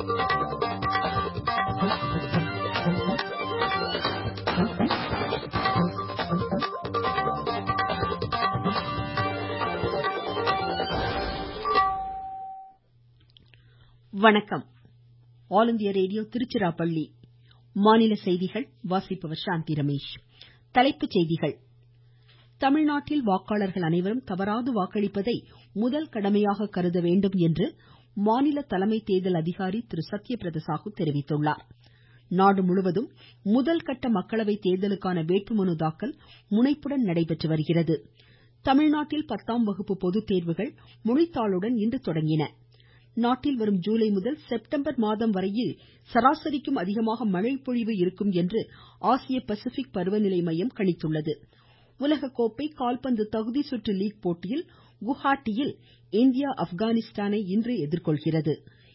வணக்கம் all India radio Tiruchirappalli மாநில செய்திகள் வாசிப்பவர் சாந்தி ரமேஷ் தலைப்புச் செய்திகள் தமிழ்நாட்டில் வாக்காளர்கள் அனைவரும் தவறாது வாக்களிப்பதை முதல் கடமையாக கருத வேண்டும் என்று மாநில தலைமை தேர்தல் அதிகாரி திரு சத்யபிரத சாகு தெரிவித்துள்ளார் நாடு முழுவதும் முதல் கட்ட மக்களவை தேர்தலுக்கான வேட்புமனு தாக்கல் முனைப்புடன் நடைபெற்று வருகிறது தமிழ்நாட்டில் பத்தாம் வகுப்பு பொதுத்தேர்வுகள் மொழித்தாளுடன் இன்று தொடங்கின நாட்டில் வரும் ஜுலை முதல் செப்டம்பர் மாதம் வரையில் சராசரிக்கும் அதிகமாக மழைப்பொழிவு இருக்கும் என்று ஆசிய பசிபிக் பருவநிலை மையம் கணித்துள்ளது உலகக்கோப்பை கால்பந்து தகுதி சுற்று லீக் போட்டியில் குவஹாட்டியில் இந்தியா ஆப்கானிஸ்தானை இன்று எதிர்கொள்கிறது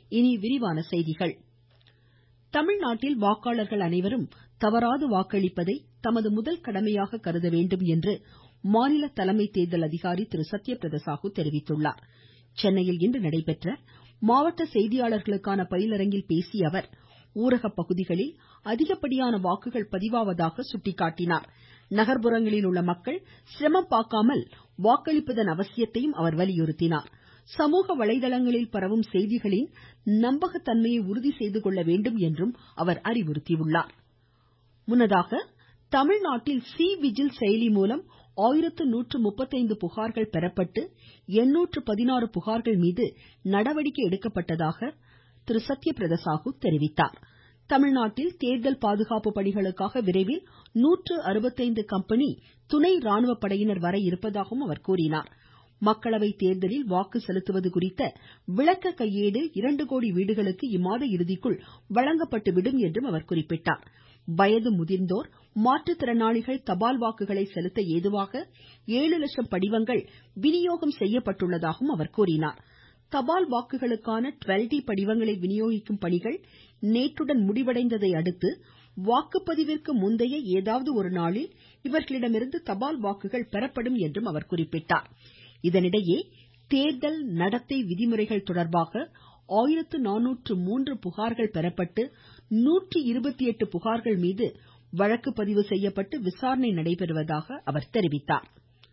தமிழ்நாட்டில் வாக்காளர்கள் அனைவரும் தவறாது வாக்களிப்பதை தமது முதல் கடமையாக கருத வேண்டும் என்று மாநில தலைமை தேர்தல் அதிகாரி திரு சத்யபிரத சாகு தெரிவித்துள்ளார் சென்னையில் இன்று நடைபெற்ற மாவட்ட செய்தியாளர்களுக்கான பயிலரங்கில் பேசிய அவர் ஊரக பகுதிகளில் அதிகப்படியான வாக்குகள் பதிவாவதாக சுட்டிக்காட்டினார் நகர்ப்புறங்களில் உள்ள மக்கள் சிரமம் பார்க்காமல் வாக்களிப்பதன் அவசியத்தையும் அவர் வலியுறுத்தினார் சமூக வலைதளங்களில் பரவும் செய்திகளின் நம்பகத்தன்மையை உறுதி செய்து கொள்ள வேண்டும் என்றும் அவர் அறிவுறுத்தியுள்ளார் முன்னதாக தமிழ்நாட்டில் சி விஜில் செயலி மூலம் ஆயிரத்து நூற்று முப்பத்தைந்து புகார்கள் பெறப்பட்டு எண்ணூற்று பதினாறு புகார்கள் மீது நடவடிக்கை எடுக்கப்பட்டதாக திரு சத்யபிரத சாகு தெரிவித்தார் தமிழ்நாட்டில் தேர்தல் பாதுகாப்பு பணிகளுக்காக விரைவில் நூற்று அறுபத்தைந்து கம்பெனி துணை ராணுவ படையினர் வர இருப்பதாகவும் அவர் கூறினார் மக்களவை தேர்தலில் வாக்கு செலுத்துவது குறித்த விளக்க கையேடு இரண்டு கோடி வீடுகளுக்கு இம்மாத இறுதிக்குள் வழங்கப்பட்டு விடும் என்றும் அவர் குறிப்பிட்டார் வயது முதிர்ந்தோர் மாற்றுத்திறனாளிகள் தபால் வாக்குகளை செலுத்த ஏதுவாக ஏழு லட்சம் படிவங்கள் விநியோகம் செய்யப்பட்டுள்ளதாகவும் அவர் கூறினார் தபால் வாக்குகளுக்கான டுவெல் டி படிவங்களை விநியோகிக்கும் பணிகள் நேற்றுடன் முடிவடைந்ததை அடுத்து வாக்குப்பதிவிற்கு முந்தைய ஏதாவது ஒரு நாளில் இவர்களிடமிருந்து தபால் வாக்குகள் பெறப்படும் என்றும் அவர் குறிப்பிட்டார் இதனிடையே தேர்தல் நடத்தை விதிமுறைகள் தொடர்பாக ஆயிரத்து நானூற்று மூன்று புகார்கள் பெறப்பட்டு நூற்று இருபத்தி எட்டு புகார்கள் மீது வழக்கு பதிவு செய்யப்பட்டு விசாரணை நடைபெறுவதாக அவர் தெரிவித்தார்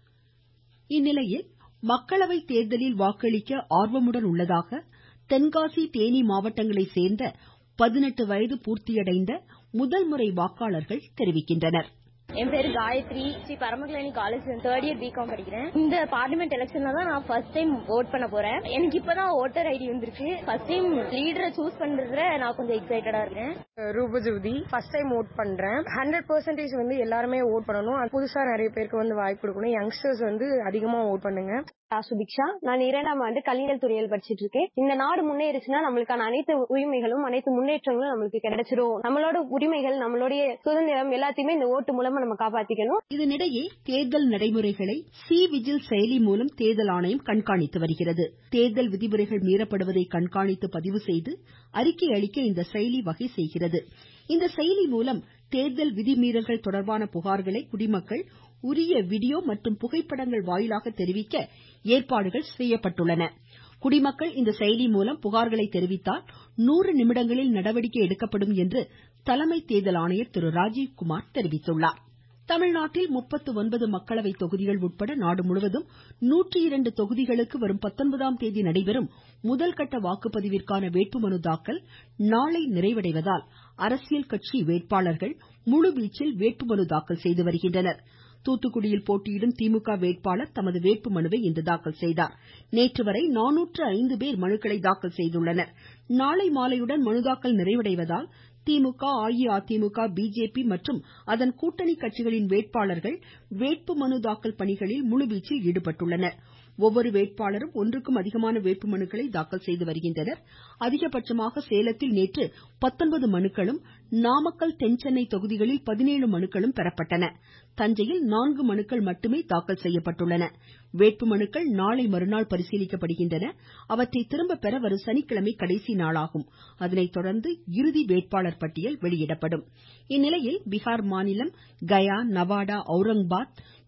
இந்நிலையில் மக்களவை தேர்தலில் வாக்களிக்க ஆர்வமுடன் உள்ளதாக தென்காசி தேனி மாவட்டங்களை சேர்ந்த பதினெட்டு வயது பூர்த்தியடைந்த முதல் முறை வாக்காளர்கள் தெரிவிக்கின்றனர் என் பேரு Gayathri Sri Paramakalyani college third year BCom படிக்கிறேன் இந்த பார்லிமெண்ட் எலெக்ஷன்ல தான் நான் ஃபர்ஸ்ட் டைம் ஓட் பண்ண போறேன் எனக்கு இப்பதான் ஓட்டர் ஐடி வந்திருக்கு ஃபர்ஸ்ட் டைம் லீடரை சூஸ் பண்றதுல நான் கொஞ்சம் எக்ஸைட்டடா இருக்கேன் ரூபஜோதி ஃபர்ஸ்ட் டைம் ஓட் பண்றேன் ஹண்ட்ரட் பெர்சன்டேஜ் வந்து எல்லாருமே ஓட் பண்ணணும் புதுசா நிறைய பேருக்கு வந்து வாய்ப்பு கொடுக்கணும் யங்ஸ்டர்ஸ் வந்து அதிகமா ஓட் பண்ணுங்க சுபிக்ஷா நான் இரண்டாம் ஆண்டு கல்வியல் துறையில் படிச்சிட்டு இருக்கேன் இந்த நாடு முன்னேறிச்சுன்னா நம்மளுக்கான அனைத்து உரிமைகளும் அனைத்து முன்னேற்றங்களும் நம்மளுக்கு கிடைச்சிடும் நம்மளோட உரிமைகள் நம்மளுடைய சுதந்திரம் எல்லாத்தையுமே இந்த ஓட்டு மூலமா நம்ம காப்பாத்திக்கணும் இதனிடையே தேர்தல் நடைமுறைகளை சி விஜில் செயலி மூலம் தேர்தல் ஆணையம் கண்காணித்து வருகிறது தேர்தல் விதிமுறைகள் மீறப்படுவதை கண்காணித்து பதிவு செய்து அறிக்கை அளிக்க இந்த செயலி வகை செய்கிறது இந்த செயலி மூலம் தேர்தல் விதிமீறல்கள் தொடர்பான புகார்களை குடிமக்கள் உரிய வீடியோ மற்றும் புகைப்படங்கள் வாயிலாக தெரிவிக்க ஏற்பாடுகள் செய்யப்பட்டுள்ளன குடிமக்கள் இந்த செயலி மூலம் புகார்களை தெரிவித்தால் நூறு நிமிடங்களில் நடவடிக்கை எடுக்கப்படும் என்று தலைமை தேர்தல் ஆணையர் திரு ராஜீவ்குமார் தெரிவித்துள்ளார் தமிழ்நாட்டில் முப்பத்து ஒன்பது மக்களவை தொகுதிகள் உட்பட நாடு முழுவதும் நூற்றி இரண்டு தொகுதிகளுக்கு வரும் பத்தொன்பதாம் தேதி நடைபெறும் முதல்கட்ட வாக்குப்பதிவிற்கான வேட்புமனு தாக்கல் நாளை நிறைவடைவதால் அரசியல் கட்சி வேட்பாளர்கள் முழுவீச்சில் வேட்புமனு தாக்கல் செய்து வருகின்றனர் தூத்துக்குடியில் போட்டியிடும் திமுக வேட்பாளர் தமது வேட்புமனுவை இன்று தாக்கல் செய்தார் நேற்று வரை நானூற்று ஐந்து பேர் மனுக்களை தாக்கல் செய்துள்ளனர் நாளை மாலையுடன் மனுதாக்கல் நிறைவடைவதால் திமுக அஇஅதிமுக பிஜேபி மற்றும் அதன் கூட்டணி கட்சிகளின் வேட்பாளர்கள் வேட்புமனு தாக்கல் பணிகளில் முழுவீச்சில் ஈடுபட்டுள்ளனர் ஒவ்வொரு வேட்பாளரும் ஒன்றுக்கும் அதிகமான வேட்புமனுக்களை தாக்கல் செய்து வருகின்றனர் அதிகபட்சமாக சேலத்தில் நேற்று பத்தொன்பது மனுக்களும் நாமக்கல் தென்சென்னை தொகுதிகளில் பதினேழு மனுக்களும் பெறப்பட்டன தஞ்சையில் நான்கு மனுக்கள் மட்டுமே தாக்கல் செய்யப்பட்டுள்ளன வேட்புமனுக்கள் நாளை மறுநாள் பரிசீலிக்கப்படுகின்றன அவற்றை திரும்ப பெற வரும் சனிக்கிழமை கடைசி நாளாகும் அதனை தொடர்ந்து இறுதி வேட்பாளர் பட்டியல் வெளியிடப்படும் இந்நிலையில் பீகார் மாநிலம் கயா நவாடா அவுரங்காபாத்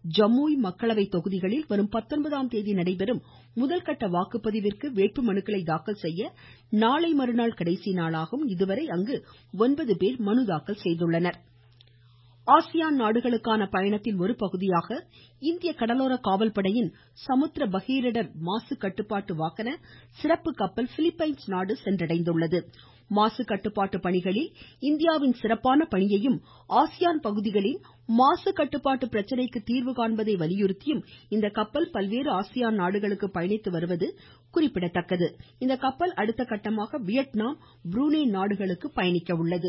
ஜம்முய் மக்களவை தொகுதிகளில் வரும் பத்தொன்பதாம் தேதி நடைபெறும் முதல்கட்ட வாக்குப்பதிவிற்கு வேட்புமனுக்களை தாக்கல் செய்ய நாளை மறுநாள் கடைசி நாளாகும் இதுவரை அங்கு ஒன்பது பேர் மனு தாக்கல் செய்துள்ளனர் ஆசியான் நாடுகளுக்கான பயணத்தின் ஒரு பகுதியாக இந்திய கடலோர காவல்படையின் சமுத்திர பகீரடர் மாசு கட்டுப்பாட்டு வாகன சிறப்பு கப்பல் பிலிப்பைன்ஸ் நாடு சென்றடைந்துள்ளது மாசு கட்டுப்பாட்டு பணிகளில் இந்தியாவின் சிறப்பான பணியையும் ஆசியான் பகுதிகளின் மாசு கட்டுப்பாட்டு பிரச்சனைக்கு தீர்வு காண்பதை வலியுறுத்தியும் இந்த கப்பல் பல்வேறு ஆசியான் நாடுகளுக்கு பயணித்து வருவது குறிப்பிடத்தக்கது இந்த கப்பல் அடுத்த கட்டமாக வியட்நாம் புரூனே நாடுகளுக்கு பயணிக்க உள்ளது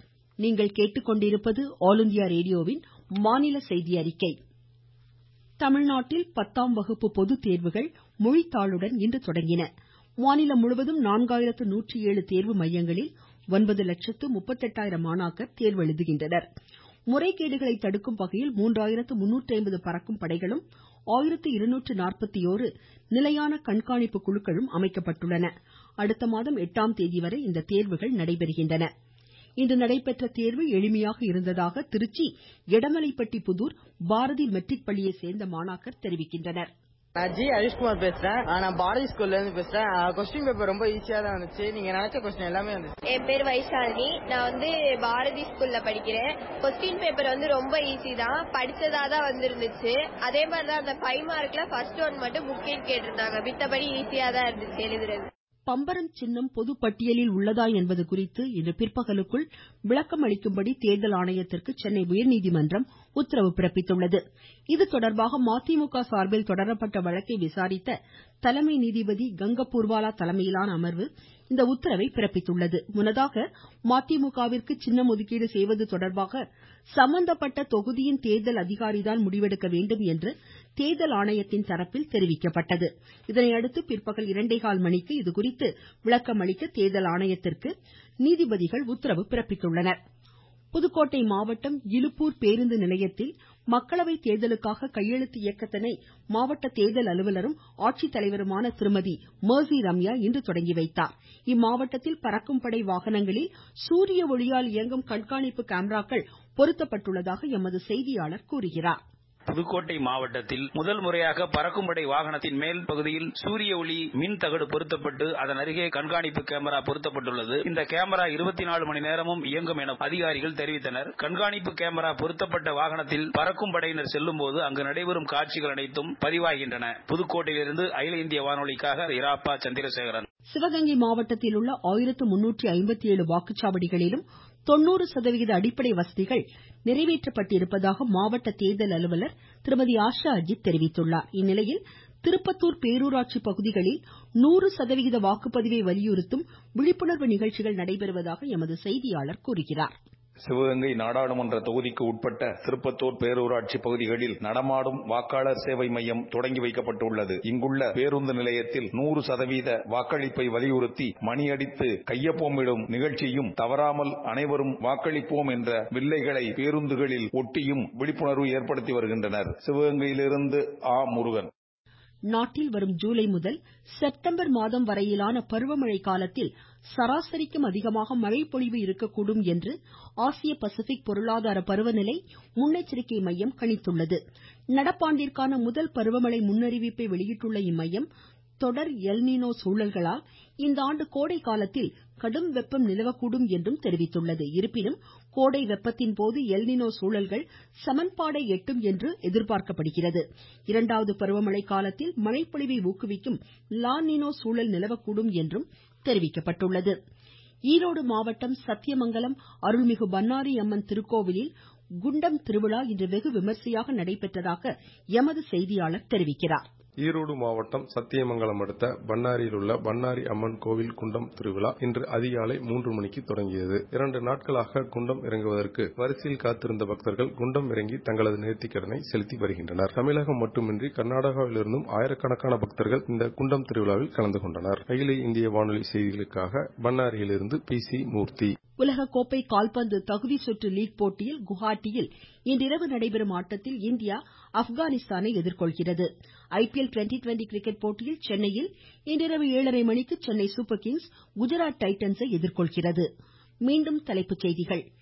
தமிழ்நாட்டில் பத்தாம் வகுப்பு பொதுத் தேர்வுகள் மொழித்தாளுடன் இன்று தொடங்கின மாநிலம் முழுவதும் நான்காயிரத்து நூற்றி ஏழு தேர்வு மையங்களில் ஒன்பது லட்சத்து முப்பத்தெட்டாயிரம் மாணாக்கர் தேர்வு எழுதுகின்றனர் முறைகேடுகளை தடுக்கும் வகையில் மூன்றாயிரத்து முன்னூற்றி ஐம்பது பறக்கும் படைகளும் ஆயிரத்து இருநூற்று நாற்பத்தோரு நிலையான கண்காணிப்பு குழுக்களும் அமைக்கப்பட்டுள்ளன அடுத்த மாதம் எட்டாம் தேதி வரை இந்த தேர்வுகள் நடைபெறுகின்றன இன்று நடைபெற்ற தேர்வு எளிமையாக இருந்ததாக திருச்சி எடமலைப்பட்டி புதூர் பாரதி மெட்ரிக் பள்ளியை சேர்ந்த மாணாக்கர் தெரிவிக்கின்றனர் நான் ஜி ஹரிஷ்குமார் பேசுறேன் நான் பாரதி ஸ்கூல்ல இருந்து பேசுறேன் கொஸ்டின் பேப்பர் ரொம்ப ஈஸியா தான் இருந்துச்சு நீங்க நினைச்ச கொஸ்டின் எல்லாமே வந்துச்சு என் பேர் வைஷாலினி நான் வந்து பாரதி ஸ்கூல்ல படிக்கிறேன் கொஸ்டின் பேப்பர் வந்து ரொம்ப ஈஸி தான் படிச்சதா தான் வந்திருந்துச்சு அதே மாதிரி தான் அந்த ஃபைவ் மார்க்ல ஃபர்ஸ்ட் ஒன் மட்டும் புக்கிங் கேட்டிருந்தாங்க மித்தபடி ஈஸியா தான் இருந்துச்சு எழுதுறது பம்பரம் சின்னம் பொது பட்டியலில் உள்ளதா என்பது குறித்து இன்று பிற்பகலுக்குள் விளக்கம் அளிக்கும்படி தேர்தல் ஆணையத்திற்கு சென்னை உயர்நீதிமன்றம் உத்தரவு பிறப்பித்துள்ளது இதுதொடர்பாக மதிமுக சார்பில் தொடரப்பட்ட வழக்கை விசாரித்த தலைமை நீதிபதி கங்கபூர்வாலா தலைமையிலான அமர்வு இந்த உத்தரவை பிறப்பித்துள்ளது முன்னதாக மதிமுகவிற்கு சின்னம் ஒதுக்கீடு செய்வது தொடர்பாக சம்பந்தப்பட்ட தொகுதியின் தேர்தல் அதிகாரிதான் முடிவெடுக்க வேண்டும் என்று தேர்தல் ஆணையத்தின் தரப்பில் தெரிவிக்கப்பட்டது இதனையடுத்து பிற்பகல் இரண்டேகால் மணிக்கு இதுகுறித்து விளக்கம் அளிக்க தேர்தல் ஆணையத்திற்கு நீதிபதிகள் உத்தரவு பிறப்பித்துள்ளனர் புதுக்கோட்டை மாவட்டம் இலுப்பூர் பேருந்து நிலையத்தில் மக்களவை தேர்தலுக்காக கையெழுத்து இயக்கத்தினை மாவட்ட தேர்தல் அலுவலரும் ஆட்சித்தலைவருமான திருமதி மர்சி ரம்யா இன்று தொடங்கி வைத்தார் இம்மாவட்டத்தில் பறக்கும் படை வாகனங்களில் சூரிய ஒளியால் இயங்கும் கண்காணிப்பு கேமராக்கள் பொருத்தப்பட்டுள்ளதாக எமது செய்தியாளர் கூறுகிறார் புதுக்கோட்டை மாவட்டத்தில் முதல் முறையாக பறக்கும்படை வாகனத்தின் மேல் பகுதியில் சூரிய ஒளி மின் தகடு பொருத்தப்பட்டு அதன் அருகே கண்காணிப்பு கேமரா பொருத்தப்பட்டுள்ளது இந்த கேமரா இருபத்தி நாலு மணி நேரமும் இயங்கும் என அதிகாரிகள் தெரிவித்தனர் கண்காணிப்பு கேமரா பொருத்தப்பட்ட வாகனத்தில் பறக்கும் படையினர் செல்லும் போது அங்கு நடைபெறும் காட்சிகள் அனைத்தும் பதிவாகின்றன புதுக்கோட்டையிலிருந்து அகில இந்திய வானொலிக்காக இராப்பா சந்திரசேகரன் சிவகங்கை மாவட்டத்தில் உள்ள ஆயிரத்து முன்னூற்றி ஐம்பத்தி ஏழு வாக்குச்சாவடிகளிலும் தொண்ணூறு சதவிகித அடிப்படை வசதிகள் நிறைவேற்றப்பட்டிருப்பதாக மாவட்ட தேர்தல் அலுவலர் திருமதி ஆஷா அஜித் தெரிவித்துள்ளார் இந்நிலையில் திருப்பத்தூர் பேரூராட்சி பகுதிகளில் நூறு சதவிகித வாக்குப்பதிவை வலியுறுத்தும் விழிப்புணர்வு நிகழ்ச்சிகள் நடைபெறுவதாக எமது செய்தியாளர் கூறுகிறார் சிவகங்கை நாடாளுமன்ற தொகுதிக்கு உட்பட்ட திருப்பத்தூர் பேரூராட்சி பகுதிகளில் நடமாடும் வாக்காளர் சேவை மையம் தொடங்கி வைக்கப்பட்டுள்ளது இங்குள்ள பேருந்து நிலையத்தில் நூறு சதவீத வாக்களிப்பை வலியுறுத்தி மணியடித்து கையொப்பமிடும் நிகழ்ச்சியும் தவறாமல் அனைவரும் வாக்களிப்போம் என்ற வில்லைகளை பேருந்துகளில் ஒட்டியும் விழிப்புணர்வு ஏற்படுத்தி வருகின்றனர் சிவகங்கையிலிருந்து ஆ முருகன் நாட்டில் வரும் ஜூலை முதல் செப்டம்பர் மாதம் வரையிலான பருவமழை காலத்தில் சராசரிக்கும் அதிகமாக மழை பொழிவு இருக்கக்கூடும் என்று ஆசிய பசிபிக் பொருளாதார பருவநிலை முன்னெச்சரிக்கை மையம் கணித்துள்ளது நடப்பாண்டிற்கான முதல் பருவமழை முன்னறிவிப்பை வெளியிட்டுள்ள இம்மையம் தொடர் எல்னினோ சூழல்களால் இந்த ஆண்டு கோடை காலத்தில் கடும் வெப்பம் நிலவக்கூடும் என்றும் தெரிவித்துள்ளது இருப்பினும் கோடை வெப்பத்தின் போது எல்னினோ சூழல்கள் சமன்பாடை எட்டும் என்று எதிர்பார்க்கப்படுகிறது இரண்டாவது பருவமழை காலத்தில் மழைப்பொழிவை ஊக்குவிக்கும் லானினோ சூழல் நிலவக்கூடும் என்றும் தெரிவிக்கப்பட்டுள்ளது ஈரோடு மாவட்டம் சத்தியமங்கலம் அருள்மிகு பன்னாரி அம்மன் திருக்கோவிலில் குண்டம் திருவிழா இன்று வெகு விமர்சையாக நடைபெற்றதாக எமது செய்தியாளர் தெரிவிக்கிறார் ஈரோடு மாவட்டம் சத்தியமங்கலம் அடுத்த பண்ணாரியில் உள்ள பண்ணாரி அம்மன் கோவில் குண்டம் திருவிழா இன்று அதிகாலை மூன்று மணிக்கு தொடங்கியது இரண்டு நாட்களாக குண்டம் இறங்குவதற்கு வரிசையில் காத்திருந்த பக்தர்கள் குண்டம் இறங்கி தங்களது நேர்த்திக்கடனை செலுத்தி வருகின்றனர் தமிழகம் மட்டுமின்றி கர்நாடகாவிலிருந்தும் ஆயிரக்கணக்கான பக்தர்கள் இந்த குண்டம் திருவிழாவில் கலந்து கொண்டனர் அகில இந்திய வானொலி செய்திகளுக்காக பண்ணாரியிலிருந்து பி சி மூர்த்தி உலகக்கோப்பை கால்பந்து தகுதி சுற்று லீக் போட்டியில் குவஹாட்டியில் இன்றிரவு நடைபெறும் ஆட்டத்தில் இந்தியா ஆப்கானிஸ்தானை எதிர்கொள்கிறது ஐபிஎல் டுவெண்டி டுவெண்டி கிரிக்கெட் போட்டியில் சென்னையில் இன்றிரவு ஏழரை மணிக்கு சென்னை சூப்பர் கிங்ஸ் குஜராத் டைட்டன்ஸை எதிர்கொள்கிறது மீண்டும் தலைப்புச் செய்திகள்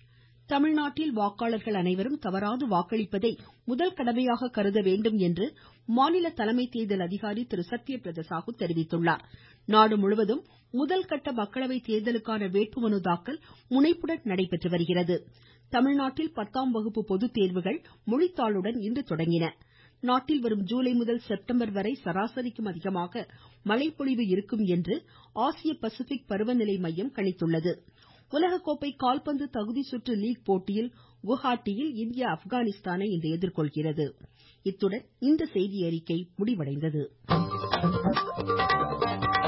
தமிழ்நாட்டில் வாக்காளர்கள் அனைவரும் தவறாது வாக்களிப்பதை முதல் கடமையாக கருத வேண்டும் என்று மாநில தலைமை தேர்தல் அதிகாரி திரு சத்யபிரத சாகு தெரிவித்துள்ளார் நாடு முழுவதும் முதல் கட்ட மக்களவை தேர்தலுக்கான வேட்புமனு தாக்கல் முனைப்புடன் நடைபெற்று வருகிறது தமிழ்நாட்டில் பத்தாம் வகுப்பு பொதுத்தேர்வுகள் மொழித்தாளுடன் இன்று தொடங்கின நாட்டில் வரும் ஜூலை முதல் செப்டம்பர் வரை சராசரிக்கும் அதிகமாக மழைப்பொழிவு இருக்கும் என்று ஆசிய பசிபிக் பருவநிலை மையம் கணித்துள்ளது உலகக்கோப்பை கால்பந்து தகுதி சுற்று லீக் போட்டியில் குவஹாட்டியில் இந்தியா ஆப்கானிஸ்தானை இன்று எதிர்கொள்கிறது இத்துடன் இந்த செய்தியறிக்கை முடிவடைந்தது